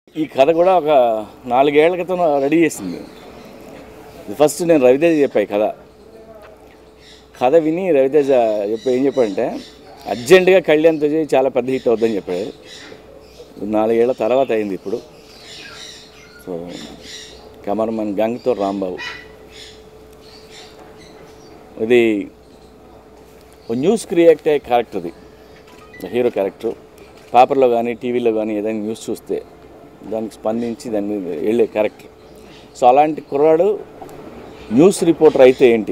ఈ కథ కూడా ఒక నాలుగేళ్ల క్రితం రెడీ చేసింది ఫస్ట్ నేను రవితేజ చెప్పా ఈ కథ కథ విని రవితేజ చెప్పి ఏం చెప్పాడంటే అర్జెంటుగా కళ్యాణ్తో చేయి చాలా పెద్ద హిట్ అవుద్దని చెప్పాడు నాలుగేళ్ల తర్వాత అయింది ఇప్పుడు సో కెమెరామన్ గంగతో రాంబాబు ఇది ఓ న్యూస్ క్రియేట్ అయ్యే క్యారెక్టర్ ఇది హీరో క్యారెక్టర్ పేపర్లో కానీ టీవీలో కానీ ఏదైనా న్యూస్ చూస్తే దానికి స్పందించి దాని మీద వెళ్ళే క్యారెక్టర్ సో అలాంటి కుర్రాడు న్యూస్ రిపోర్టర్ అయితే ఏంటి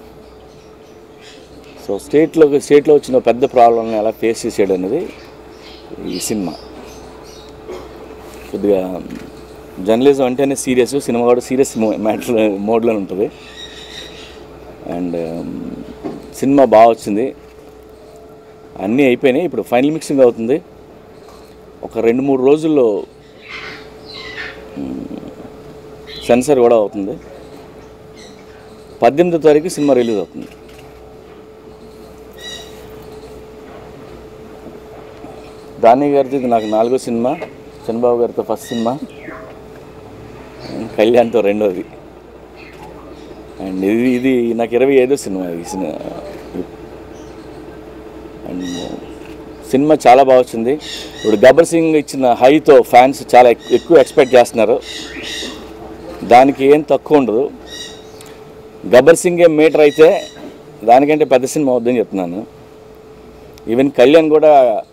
సో స్టేట్లో స్టేట్లో వచ్చిన పెద్ద ప్రాబ్లమ్ని ఎలా ఫేస్ చేసాడు అనేది ఈ సినిమా కొద్దిగా జర్నలిజం అంటేనే సీరియస్ సినిమా కూడా సీరియస్ మ్యాటర్ మోడ్లో ఉంటుంది అండ్ సినిమా బాగా వచ్చింది అన్నీ అయిపోయినాయి ఇప్పుడు ఫైనల్ మిక్సింగ్ అవుతుంది ఒక రెండు మూడు రోజుల్లో సెన్సర్ కూడా అవుతుంది పద్దెనిమిదో తారీఖు సినిమా రిలీజ్ అవుతుంది దాని గారితో ఇది నాకు నాలుగో సినిమా చంద్రబాబు గారితో ఫస్ట్ సినిమా కళ్యాణ్తో రెండోది అండ్ ఇది ఇది నాకు ఇరవై ఐదో సినిమా ఈ సినిమా అండ్ సినిమా చాలా బాగా వచ్చింది ఇప్పుడు గబ్బర్ సింగ్ ఇచ్చిన హైతో ఫ్యాన్స్ చాలా ఎక్- ఎక్కువ ఎక్స్పెక్ట్ చేస్తున్నారు దానికి ఏం తక్కువ ఉండదు గబ్బర్ సింగే మీటర్ అయితే దానికంటే పెద్ద సినిమా వద్దని చెప్తున్నాను ఈవెన్ కళ్యాణ్ కూడా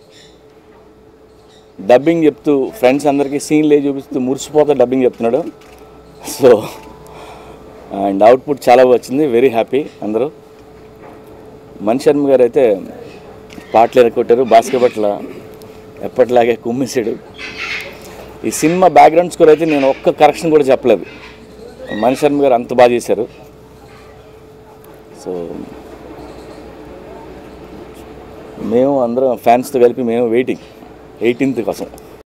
డబ్బింగ్ చెప్తూ ఫ్రెండ్స్ అందరికీ సీన్లే చూపిస్తూ మురిసిపోతే డబ్బింగ్ చెప్తున్నాడు సో అండ్ అవుట్పుట్ చాలా బాగా వచ్చింది వెరీ హ్యాపీ అందరూ మణి శర్మ గారు అయితే పాటలు ఎరగొట్టారు బాస్కెట్ల ఎప్పటిలాగే కుమ్మేశాడు ఈ సినిమా బ్యాక్గ్రౌండ్ స్కోర్ అయితే నేను ఒక్క కరెక్షన్ కూడా చెప్పలేదు మణి శర్మ గారు అంత బాగా చేశారు సో మేము అందరం ఫ్యాన్స్తో కలిపి మేము వెయిటింగ్ ఎయిటీన్త్ కోసం